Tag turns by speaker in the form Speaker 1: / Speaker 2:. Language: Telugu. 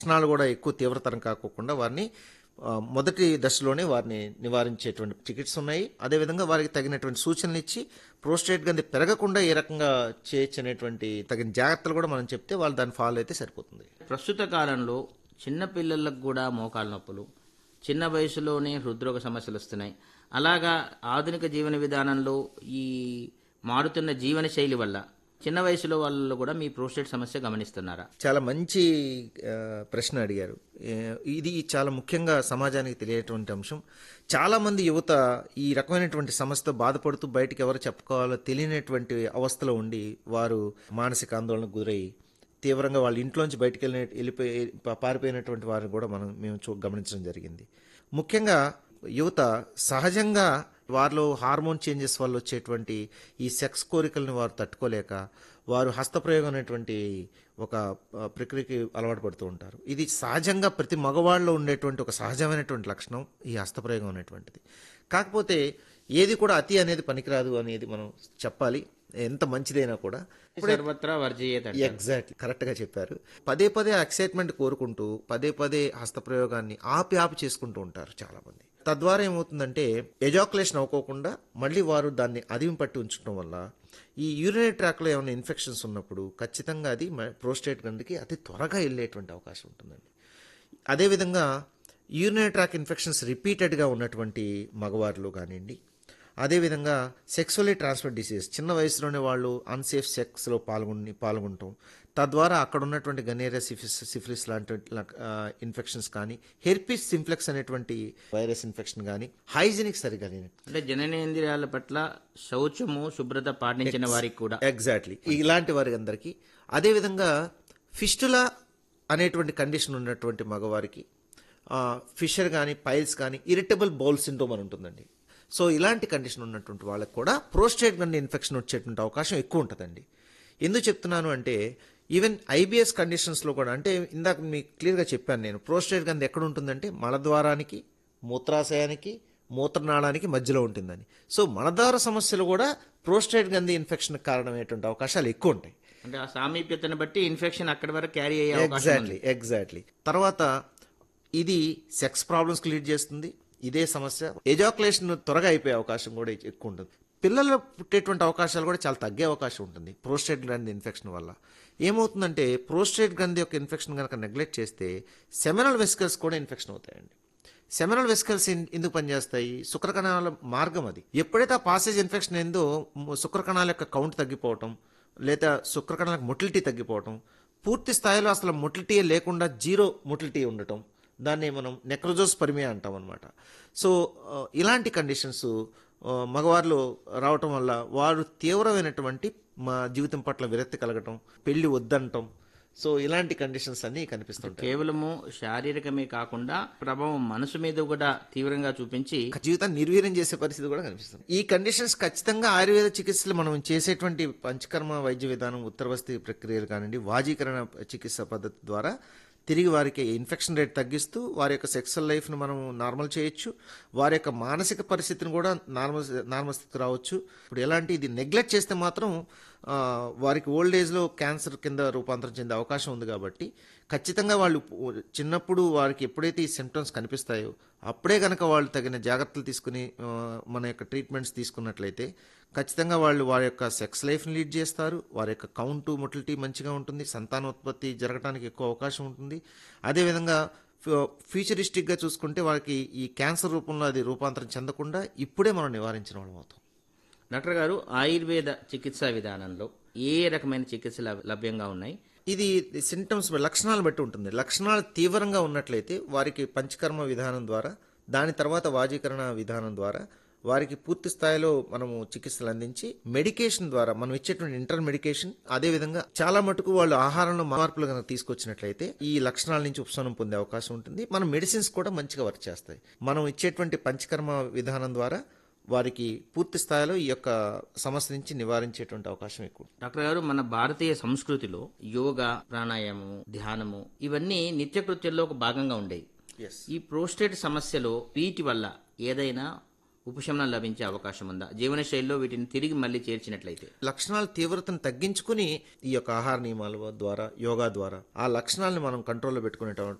Speaker 1: లక్షణాలు కూడా ఎక్కువ తీవ్రతరం కాకోకుండా వారిని ఆ, మొదటి దశలోనే వారిని నివారించేటువంటి చికిత్స ఉన్నాయి అదేవిధంగా వారికి తగినటువంటి సూచనలు ఇచ్చి ప్రోస్టేట్ గంది పెరగకుండా ఏ రకంగా చేయొచ్చు అనేటువంటి తగిన జాగ్రత్తలు కూడా మనం చెప్తే వాళ్ళు దాన్ని ఫాలో అయితే సరిపోతుంది
Speaker 2: ప్రస్తుత కాలంలో చిన్న పిల్లలకు కూడా మోకాలు నొప్పులు చిన్న వయసులోనే హృద్రోగ సమస్యలు వస్తున్నాయి అలాగా ఆధునిక జీవన విధానంలో ఈ మారుతున్న జీవన శైలి వల్ల చిన్న వయసులో వాళ్ళు కూడా మీ ప్రోస్టేట్ సమస్య గమనిస్తున్నారా
Speaker 1: చాలా మంచి ఆ, ప్రశ్న అడిగారు ఏ, ఇది చాలా ముఖ్యంగా సమాజానికి తెలియటువంటి అంశం చాలా మంది యువత ఈ రకమైనటువంటి సమస్యతో బాధపడుతూ బయటికి ఎవరు చెప్పుకోవాలో తెలియనటువంటి అవస్థలో ఉండి వారు మానసిక ఆందోళనకు గురై తీవ్రంగా వాళ్ళ ఇంట్లోంచి బయటికి వెళ్ళిన వెళ్ళిపోయి పా- పారిపోయినటువంటి వారిని కూడా మనం మేము చూ గమనించడం జరిగింది ముఖ్యంగా యువత సహజంగా వారిలో హార్మోన్ చేంజెస్ వల్ల వచ్చేటువంటి ఈ సెక్స్ కోరికలను వారు తట్టుకోలేక వారు హస్తప్రయోగం అనేటువంటి ఒక ఆ, ప్రక్రియకి అలవాటు పడుతూ ఉంటారు ఇది సహజంగా ప్రతి మగవాళ్ళలో ఉండేటువంటి ఒక సహజమైనటువంటి లక్షణం ఈ హస్తప్రయోగం అనేటువంటిది కాకపోతే ఏది కూడా అతి అనేది పనికిరాదు అనేది మనం చెప్పాలి ఎంత మంచిదైనా కూడా
Speaker 2: సర్వత్రా వర్జయేత అంటారు.
Speaker 1: ఎగ్జాక్ట్లీ కరెక్ట్గా చెప్పారు పదే పదే ఎక్సైట్మెంట్ కోరుకుంటూ పదే పదే హస్తప్రయోగాన్ని ఆపి ఆపి చేసుకుంటూ ఉంటారు చాలా మంది తద్వారా ఏమవుతుందంటే ఎజాకులేషన్ అవ్వకోకుండా మళ్ళీ వారు దాన్ని అదిమి పట్టి ఉంచడం వల్ల ఈ యూరినరీ ట్రాక్లో ఏమైనా ఇన్ఫెక్షన్స్ ఉన్నప్పుడు ఖచ్చితంగా అది ప్రోస్టేట్ గందుకి అతి త్వరగా వెళ్ళేటువంటి అవకాశం ఉంటుందండి అదేవిధంగా యూరినరీ ట్రాక్ ఇన్ఫెక్షన్స్ రిపీటెడ్గా ఉన్నటువంటి మగవారిలో కానివ్వండి అదేవిధంగా సెక్సువల్లీ ట్రాన్స్ఫర్ డిసీజ్ చిన్న వయసులోనే వాళ్ళు అన్సేఫ్ సెక్స్లో పాల్గొని పాల్గొనటం తద్వారా అక్కడ ఉన్నటువంటి గనేరియా సిఫిస్ సిఫిలిస్ లాంటి ఇన్ఫెక్షన్స్ కానీ హెర్పిస్ సింప్లెక్స్ అనేటువంటి వైరస్ ఇన్ఫెక్షన్ కానీ హైజీనిక్ సరిగా లేని
Speaker 2: అంటే జననేంద్రియాల పట్ల శౌచము శుభ్రత పాటించిన వారికి కూడా
Speaker 1: ఎగ్జాక్ట్లీ ఇలాంటి వారి అందరికీ అదేవిధంగా ఫిస్టులా అనేటువంటి కండిషన్ ఉన్నటువంటి మగవారికి ఫిషర్ కానీ పైల్స్ కానీ ఇరిటబుల్ బౌల్ సిండ్రోమ్ అని ఉంటుందండి సో ఇలాంటి కండిషన్ ఉన్నటువంటి వాళ్ళకి కూడా ప్రోస్టేట్ గండి ఇన్ఫెక్షన్ వచ్చేటువంటి అవకాశం ఎక్కువ ఉంటుందండి ఎందుకు చెప్తున్నాను అంటే ఈవెన్ ఐబిఎస్ కండిషన్స్లో కూడా అంటే ఇందాక మీకు క్లియర్గా చెప్పాను నేను ప్రోస్టేట్ గంది ఎక్కడ ఉంటుందంటే మలద్వారానికి మూత్రాశయానికి మూత్రనాళానికి మధ్యలో ఉంటుందని సో మలద్వార సమస్యలు కూడా ప్రోస్టేట్ గంది ఇన్ఫెక్షన్ కారణమయ్యేటువంటి అవకాశాలు ఎక్కువ ఉంటాయి
Speaker 2: అంటే ఆ సామీప్యతను బట్టి ఇన్ఫెక్షన్ అక్కడి వరకు క్యారీ అయ్యే అవకాశం ఉంది.
Speaker 1: ఎగ్జాక్ట్లీ ఎగ్జాక్ట్లీ తర్వాత ఇది సెక్స్ ప్రాబ్లమ్స్కి లీడ్ చేస్తుంది ఇదే సమస్య ఎజాకులేషన్ త్వరగా అయిపోయే అవకాశం కూడా ఎక్కువ ఉంటుంది పిల్లలు పుట్టేటువంటి అవకాశాలు కూడా చాలా తగ్గే అవకాశం ఉంటుంది ప్రోస్టేట్ గ్రంథి ఇన్ఫెక్షన్ వల్ల ఏమవుతుందంటే ప్రోస్టేట్ గ్రంథి యొక్క ఇన్ఫెక్షన్ కనుక నెగ్లెక్ట్ చేస్తే సెమినల్ వెసికల్స్ కూడా ఇన్ఫెక్షన్ అవుతాయండి సెమినల్ వెసికల్స్ ఎందుకు పనిచేస్తాయి శుక్రకణాల మార్గం అది ఎప్పుడైతే ఆ పాసేజ్ ఇన్ఫెక్షన్ ఏందో ము- శుక్రకణాల యొక్క కౌంట్ తగ్గిపోవటం లేదా శుక్రకణాలకు మొటిలిటీ తగ్గిపోవటం పూర్తి స్థాయిలో అసలు మొటిలిటీ లేకుండా జీరో మొటిలిటీ ఉండటం దాన్ని మనం నెక్రోజోస్ పరిమే అంటాం అనమాట సో ఆ, ఇలాంటి కండిషన్స్ ఆ, మగవారిలో రావటం వల్ల వారు తీవ్రమైనటువంటి మా జీవితం పట్ల విరక్తి కలగటం పెళ్లి వద్దంటం సో ఇలాంటి కండిషన్స్ అన్నీ కనిపిస్తుంటాయి
Speaker 2: కేవలము శారీరకమే కాకుండా ప్రభావం మనసు మీద కూడా తీవ్రంగా చూపించి
Speaker 1: జీవితాన్ని నిర్వీర్యం చేసే పరిస్థితి కూడా కనిపిస్తుంది ఈ కండిషన్స్ ఖచ్చితంగా ఆయుర్వేద చికిత్సలు మనం చేసేటువంటి పంచకర్మ వైద్య విధానం ఉత్తరవస్తి ప్రక్రియలు కానివ్వండి వాజీకరణ చికిత్స పద్ధతి ద్వారా తిరిగి వారికి ఇన్ఫెక్షన్ రేట్ తగ్గిస్తూ వారి యొక్క సెక్సువల్ లైఫ్ను మనం నార్మల్ చేయొచ్చు వారి యొక్క మానసిక పరిస్థితిని కూడా నార్మల్ నార్మల్ స్థితికి రావచ్చు ఇప్పుడు ఎలాంటి ఇది నెగ్లెక్ట్ చేస్తే మాత్రం ఆ, వారికి ఓల్డ్ ఏజ్లో క్యాన్సర్ కింద రూపాంతరం చెందే అవకాశం ఉంది కాబట్టి ఖచ్చితంగా వాళ్ళు చిన్నప్పుడు వారికి ఎప్పుడైతే ఈ సిమ్టమ్స్ కనిపిస్తాయో అప్పుడే కనుక వాళ్ళు తగిన జాగ్రత్తలు తీసుకుని ఆ, మన యొక్క ట్రీట్మెంట్స్ తీసుకున్నట్లయితే ఖచ్చితంగా వాళ్ళు వారి యొక్క సెక్స్ లైఫ్ని లీడ్ చేస్తారు వారి యొక్క కౌంటు మొటిలిటీ మంచిగా ఉంటుంది సంతానోత్పత్తి జరగడానికి ఎక్కువ అవకాశం ఉంటుంది అదేవిధంగా ఫ్యూ- ఫ్యూచరిస్టిక్గా చూసుకుంటే వారికి ఈ క్యాన్సర్ రూపంలో అది రూపాంతరం చెందకుండా ఇప్పుడే మనం నివారించిన వాళ్ళం అవుతాం
Speaker 2: డాక్టర్ గారు ఆయుర్వేద చికిత్సా విధానంలో ఏ రకమైన చికిత్స లభ్- లభ్యంగా ఉన్నాయి
Speaker 1: ఇది సింటమ్స్ లక్షణాలు బట్టి ఉంటుంది లక్షణాలు తీవ్రంగా ఉన్నట్లయితే వారికి పంచకర్మ విధానం ద్వారా దాని తర్వాత వాజీకరణ విధానం ద్వారా వారికి పూర్తి స్థాయిలో మనము చికిత్సలు అందించి మెడికేషన్ ద్వారా మనం ఇచ్చేటువంటి ఇంటర్ మెడికేషన్ అదేవిధంగా చాలా మటుకు వాళ్ళు ఆహారంలో మార్పులు కనుక తీసుకొచ్చినట్లయితే ఈ లక్షణాల నుంచి ఉపశమనం పొందే అవకాశం ఉంటుంది మన మెడిసిన్స్ కూడా మంచిగా వర్క్ చేస్తాయి మనం ఇచ్చేటువంటి పంచకర్మ విధానం ద్వారా వారికి పూర్తి స్థాయిలో ఈ యొక్క సమస్య నుంచి నివారించేటువంటి అవకాశం ఎక్కువ
Speaker 2: డాక్టర్ గారు మన భారతీయ సంస్కృతిలో యోగా ప్రాణాయామము ధ్యానము ఇవన్నీ నిత్యకృత్యంలో ఒక భాగంగా ఉండేవి
Speaker 1: ఎస్
Speaker 2: ఈ ప్రోస్టేట్ సమస్యలో వీటి వల్ల ఏదైనా ఉపశమనం లభించే అవకాశం ఉందా జీవనశైలిలో వీటిని తిరిగి మళ్ళీ చేర్చినట్లయితే
Speaker 1: లక్షణాల తీవ్రతను తగ్గించుకుని ఈ యొక్క ఆహార నియమాల ద్వారా యోగా ద్వారా ఆ లక్షణాలను మనం కంట్రోల్లో పెట్టుకునే